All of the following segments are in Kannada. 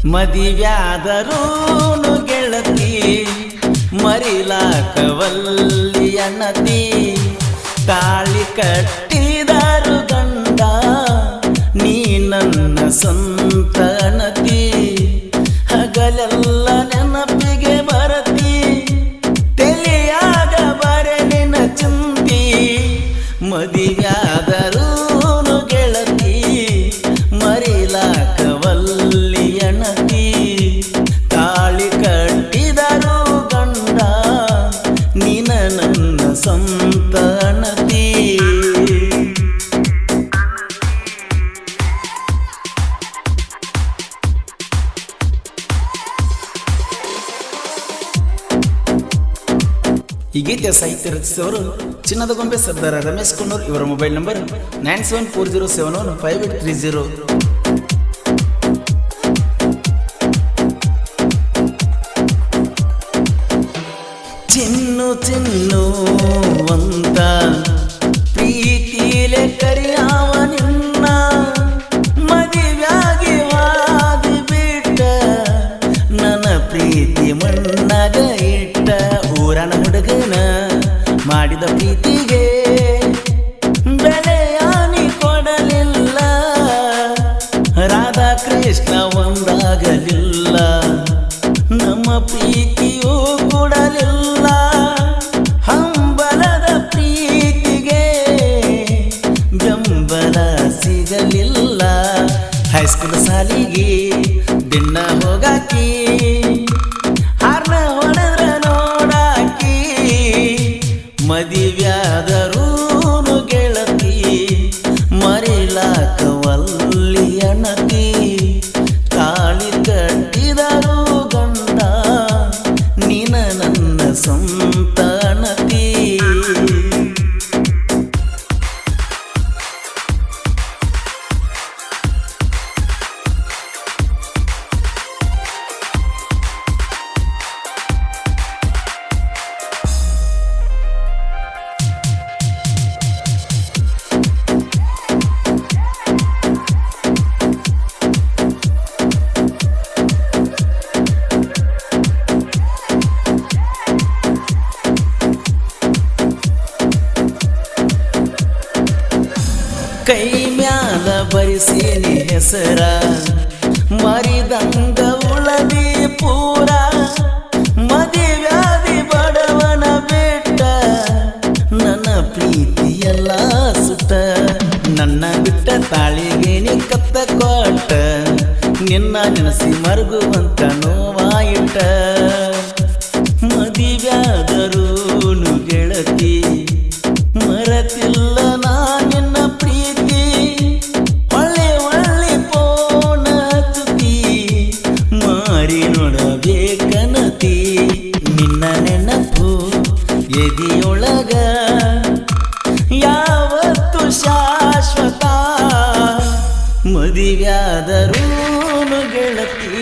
ಮದಿವ್ಯಾದರೂನು ಗೆಳತಿ ಮರಿಲಾಕವಲ್ಲಿ ಅಣ್ಣತಿ ತಾಳಿ ಕಟ್ಟಿದರು ಗಂಡ ನೀ ನನ್ನ ಸ್ವಂತ ಅಣತಿ ಹಗಲೆಲ್ಲ ನೆನಪಿಗೆ ಬರತಿ ತಿಳಿಯಾಗ ಬರಲಿನ ಚಿಂತಿ ಮದಿವ್ಯಾದರೂನು ಗೆಳತಿ ಮರಿಲಾಕವಲ್ಲಿ ಅಣತಿ ತಾಳಿ ಕಟ್ಟಿದರು ಗಂಡ ನಿನ ನನ್ನ ಸ್ವಂತ ಅಣತಿ ಈ ಗೀತೆಯ ಸಾಹಿತ್ಯ ರಚಿಸಿದವರು ಚಿನ್ನದ ಗೊಂಬೆ ಸರ್ದಾರ ರಮೇಶ್ ಕುನ್ನೂರ್ ಇವರ mobile number nine seven four zero seven one five eight three zero ಚಿನ್ನು ಚಿನ್ನು ಅಂತ ಪ್ರೀತಿಲೆ ಕರಿಯಾವ ನಿನ್ನ ಮದುವ್ಯಾಗಿ ವಾದಿ ಬಿಟ್ಟ ನನ್ನ ಪ್ರೀತಿ ಮಣ್ಣಾಗ ಇಟ್ಟ ಊರನ ಹುಡುಗನ ಮಾಡಿದ ಪ್ರೀತಿಗೆ ಬೆಲೆಯಾನಿ ಕೊಡಲಿಲ್ಲ ರಾಧಾ ಕೃಷ್ಣ ಒಂದಾಗಲಿಲ್ಲ ನಮ್ಮ ಪ್ರೀತಿಯೂ ಕೊಡಲಿಲ್ಲ ಹಂಬಲದ ಪ್ರೀತಿಗೆ ಬೆಂಬಲ ಸಿಗಲಿಲ್ಲ ಹೈಸ್ಕೂಲ್ ಸಾಲಿಗೆ ದಿನ ಹೋಗಾಕಿ ಹಾರ್ನ ಹೊಡೆದ್ರ ನೋಡಾಕಿ ಮದಿವ್ಯಾದರೂನು ಗೆಳತಿ ಮರಿಲಾಕವಲ್ಲಿ ಅಣತಿ ತಾಳಿ ಕಟ್ಟಿದರು ಗಂಡ ನಿನ ನನ್ನ ಸ್ವಂತ ಅಣತಿ ಕೈ ಮ್ಯಾಲ ಬರಿಸೀನಿ ಹೆಸರ ಮರಿದಂಗ ಉಳದಿ ಪೂರ ಮದಿವ್ಯಾದಿ ಬಡವನ ಬಿಟ್ಟ ನನ್ನ ಪ್ರೀತಿಯೆಲ್ಲ ಸುಟ್ಟ ನನ್ನ ಬಿಟ್ಟ ತಾಳಿಗೆ ನೀ ಕತ್ತ ಕೊಟ್ಟ ನಿನ್ನ ನೆನಸಿ ಮರುಗುವಂತ ನೋವಾಯಿಟ್ಟ ಮದಿವ್ಯಾದರೂನು ಗೆಳತಿ ಮರತಿಲ್ಲ ನಾ ನಿನ್ನ ಪ್ರೀತಿ ಒಳ್ಳೆ ಒಳ್ಳೆ ಪೋಣ ತುತಿ ಮಾರಿ ನೋಡಬೇಕನತಿ ನಿನ್ನ ನೆನಪು ಎದಿಯೊಳಗ ಯಾವತ್ತು ಶಾಶ್ವತ ಮದಿವ್ಯಾದರೂನು ಗೆಳತಿ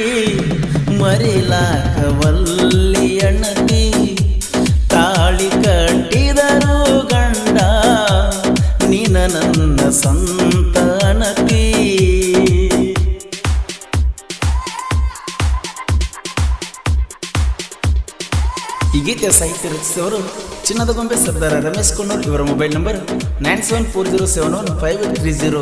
ಮರಿಲಾಕವಲ್ಲಿ ಅಣ್ಣತಿ ತಾಳಿ ಕಟ್ಟಿದರು ಗಂಡ ನಿನ ನನ್ನ ಸ್ವಂತ ಅಣತಿ ಈ ಗೀತೆಯ ಸಾಹಿತ್ಯ ರಚಿಸಿದವರು ಚಿನ್ನದ ಗೊಂಬೆ ಸರ್ದಾರ ರಮೇಶ್ ಕುನ್ನೂರ್ ಇವರ mobile number nine seven four zero seven one five eight three zero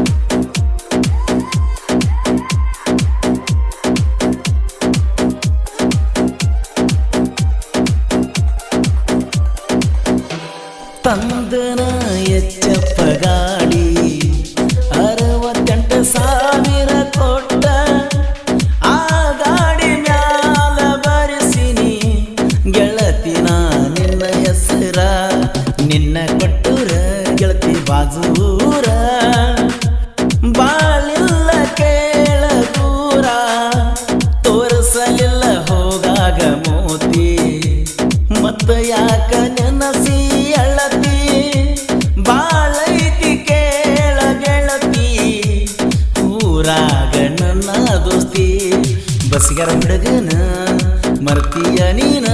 ತಂದನ ಎಚ್ಚಪ್ಪ ಗಾಡಿ ಅರವತ್ತೆಂಟು ಸಾವಿರ ಕೊಟ್ಟ ಆ ಗಾಡಿ ಮ್ಯಾಲ ಬರೆಸಿನಿ ಗೆಳತಿ ನಾ ನಿನ್ನ ಹೆಸರ ನಿನ್ನ ಕೊಟ್ಟೂರ ಗೆಳತಿ ಬಾಜೂರ ಬಾಳಿಲ್ಲ ಕೇಳ ದೂರ ತೋರಿಸಲಿಲ್ಲ ಹೋಗಾಗ ಮೋತಿ ಮತ್ತ ಯಾಕ ನೆನಸಿ ಅಳತಿ ಬಾಳೈತಿ ಕೇಳ ಗೆಳತಿ ಊರಾಗ ನನ್ನ ದೋಸ್ತಿ ಬಸ್ಗಾರ ಹುಡುಗನ ಮರ್ತೀಯ ನೀನ